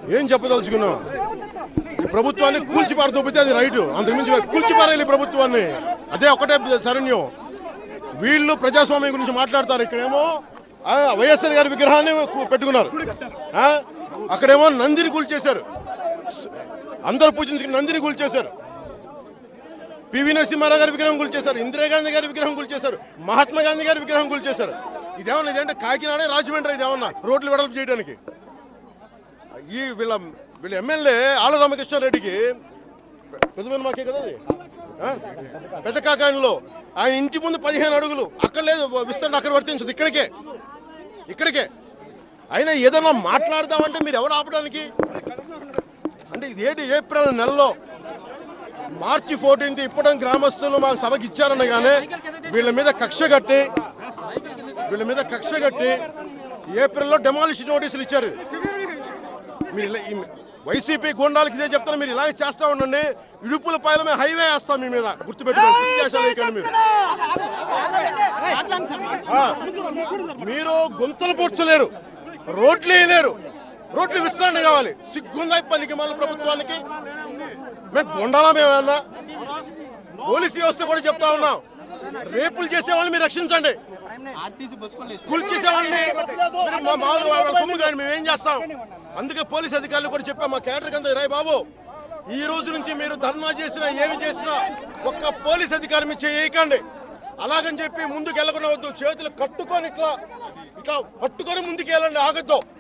ఏం చెప్పదలుచుకున్నాం ఈ ప్రభుత్వాన్ని కూల్చిపార దొబ్బితే అది రైటు అంతకుమించి వేరే- కూల్చిపారేయాలి ఈ ప్రభుత్వాన్ని అదే ఒకటే శరణ్యం వీళ్ళు ప్రజాస్వామ్యం గురించి మాట్లాడతారు ఇక్కడేమో ఆ, వైఎస్ఆర్ గారి విగ్రహాన్ని కు- పెట్టుకున్నారు ఆ, అక్కడేమో నందిని కూల్చేశారు స్- అందరూ పూజించుకుని నందిని కూల్చేశారు పివి నరసింహారావు గారి విగ్రహం కూల్చేశారు ఇందిరాగాంధీ గారి విగ్రహం కూల్చేశారు మహాత్మా గాంధీ గారి విగ్రహం కూల్చేశారు ఇదేమన్నా ఇదేంటే కాకినాడ రాజమండ్రి ఇదేమన్నా రోడ్లు వెడల్పు చేయడానికి ఈ వీళ్ళ వీళ్ళ ఎమ్మెల్యే ఆళ్ళ రామకృష్ణారెడ్డికి పెద్ద మాకే కదా అది? ఆ? పెద్ద కాకానిలో ఆయన ఇంటి ముందు పదిహేను అడుగులు అక్కడ లేదు విస్తరణ అక్కడ వర్తించదు ఇక్కడికే ఇక్కడికే అయినా ఏదైనా మాట్లాడదామంటే మీరు ఎవరు ఆపడానికి అంటే ఇదేంటి ఏప్రిల్ నెలలో మార్చి ఫోర్టీన్త్ ఇప్పటి గ్రామస్తులు మాకు సభకి ఇచ్చారన్న కానీ వీళ్ళ మీద కక్ష కట్టి వీళ్ళ మీద కక్ష కట్టి ఏప్రిల్లో డెమాలిష్ నోటీసులు ఇచ్చారు మీరు ఇలా- ఈ వైసీపీ గుండాలకి ఇదే చెప్తాను మీరు ఇలాగే చేస్తా ఉండండి ఇడుపుల పైల మీద హైవే వేస్తాం మీ మీద గుర్తుపెట్టుకోండి పిచ్చేసాలు వేయకండి మీరు ఆ, మీరు గుంతలు పూడ్చలేరు రోడ్లు వేయలేరు రోడ్లు విస్తరణ కావాలి సిగ్గుందా ఈ పనికి మళ్ళీ ప్రభుత్వానికి మేము గుండాలా మేమన్నా పోలీస్ వ్యవస్థ కూడా చెప్తా ఉన్నాం రేపులు చేసే వాళ్ళని మీరు రక్షించండి కూల్చేసే వాళ్ళని మీరు మా మామూలుగా వాళ్ళ కొమ్ము కానీ మేము ఏం చేస్తాం అందుకే పోలీస్ అధికారులు కూడా చెప్పాం మా కేడర్ కింద రాయ్ బాబు ఈ రోజు నుంచి మీరు ధర్నా చేసినా ఏమి చేసినా ఒక్క పోలీస్ అధికారి మీరు చేయకండి అలాగని చెప్పి ముందుకు వెళ్ళకుండా వద్దు చేతులు కట్టుకొని ఇట్లా ఇట్లా పట్టుకొని ముందుకు వెళ్ళండి ఆగద్దు